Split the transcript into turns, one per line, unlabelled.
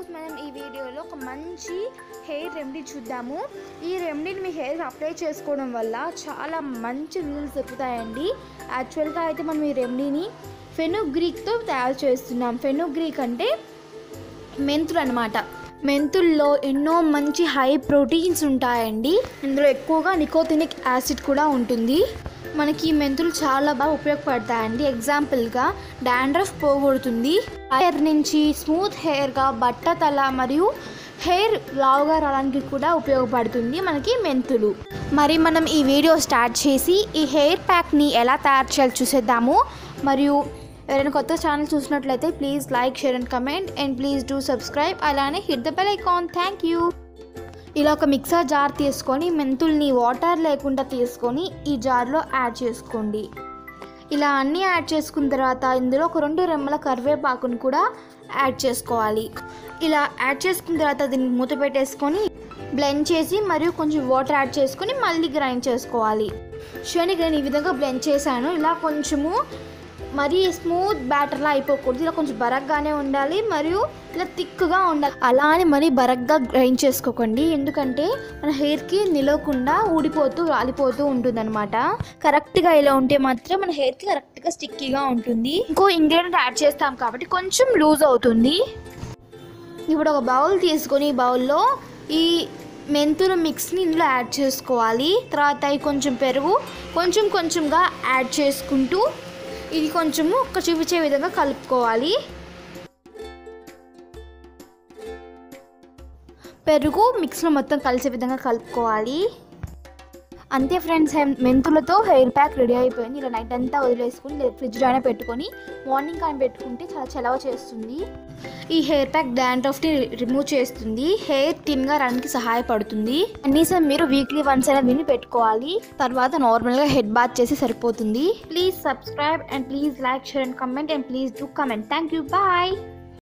ఈరోజు మనం ఈ వీడియోలో ఒక మంచి హెయిర్ రెమెడీ చూద్దాము ఈ రెమెడీని మీ హెయిర్ అప్లై చేసుకోవడం వల్ల చాలా మంచి రిజల్ట్స్ దొరుకుతాయండి యాక్చువల్గా అయితే మనం ఈ రెమెడీని ఫెనుగ్రీక్తో తయారు చేస్తున్నాం ఫెనుగ్రీక్ అంటే మెంతులు అనమాట మెంతుల్లో ఎన్నో మంచి హై ప్రోటీన్స్ ఉంటాయండి ఇందులో ఎక్కువగా నికోతినిక్ యాసిడ్ కూడా ఉంటుంది మనకి ఈ మెంతులు చాలా బాగా ఉపయోగపడతాయండి ఎగ్జాంపుల్గా డాండ్రఫ్ పోగొడుతుంది హెయిర్ నుంచి స్మూత్ హెయిర్గా బట్టతల మరియు హెయిర్ లావుగా రావడానికి కూడా ఉపయోగపడుతుంది మనకి మెంతులు మరి మనం ఈ వీడియో స్టార్ట్ చేసి ఈ హెయిర్ ప్యాక్ని ఎలా తయారు చేయాలో చూసేద్దాము మరియు ఎవరైనా కొత్త ఛానల్ చూసినట్లయితే please like share and comment and please do subscribe అలానే hit the bell icon thank you ఇలా ఒక మిక్సర్ జార్ తీసుకొని మెంతుల్ని వాటర్ లేకుండా తీసుకొని ఈ జార్లో యాడ్ చేసుకోండి ఇలా అన్నీ యాడ్ చేసుకున్న తర్వాత ఇందులో ఒక రెండు రెమ్మల కరివేపాకును కూడా యాడ్ చేసుకోవాలి ఇలా యాడ్ చేసుకున్న తర్వాత దీన్ని మూత పెట్టేసుకొని బ్లెండ్ చేసి మరియు కొంచెం వాటర్ యాడ్ చేసుకొని మళ్ళీ గ్రైండ్ చేసుకోవాలి చూడండి నేను ఈ విధంగా బ్లెండ్ చేశాను ఇలా కొంచెము మరీ స్మూత్ బ్యాటర్లా అయిపోకూడదు ఇలా కొంచెం బరగ్గానే ఉండాలి మరియు ఇలా థిక్గా ఉండాలి అలా అని మరీ బరగ్గా గ్రైండ్ చేసుకోకండి ఎందుకంటే మన హెయిర్కి నిలవకుండా ఊడిపోతూ రాలిపోతూ ఉంటుంది అనమాట కరెక్ట్గా ఇలా ఉంటే మాత్రం మన హెయిర్కి కరెక్ట్గా స్టిక్కీగా ఉంటుంది ఇంకో ఇంగ్రీడియంట్ యాడ్ చేస్తాం కాబట్టి కొంచెం లూజ్ అవుతుంది ఇప్పుడు ఒక బౌల్ తీసుకొని ఈ బౌల్లో ఈ మెంతుల మిక్స్ని ఇందులో యాడ్ చేసుకోవాలి తర్వాత అవి కొంచెం పెరుగు కొంచెం కొంచెంగా యాడ్ చేసుకుంటూ ఇది కొంచెము ఒక చూపించే విధంగా కలుపుకోవాలి పెరుగు మిక్స్లో మొత్తం కలిసే విధంగా కలుపుకోవాలి అంతే ఫ్రెండ్స్ మెంతులతో హెయిర్ ప్యాక్ రెడీ అయిపోయింది ఇలా నైట్ అంతా వదిలేసుకుని లేదా ఫ్రిడ్జ్లో అయినా పెట్టుకొని మార్నింగ్ కానీ పెట్టుకుంటే చాలా చలవ చేస్తుంది ఈ హెయిర్ ప్యాక్ డాండ్రఫ్ని రిమూవ్ చేస్తుంది హెయిర్ థిన్గా రావడానికి సహాయపడుతుంది కనీసం మీరు వీక్లీ వన్స్ అయినా దీన్ని పెట్టుకోవాలి తర్వాత నార్మల్గా హెడ్ బాత్ చేసి సరిపోతుంది please subscribe and please like share and comment and please do comment thank you bye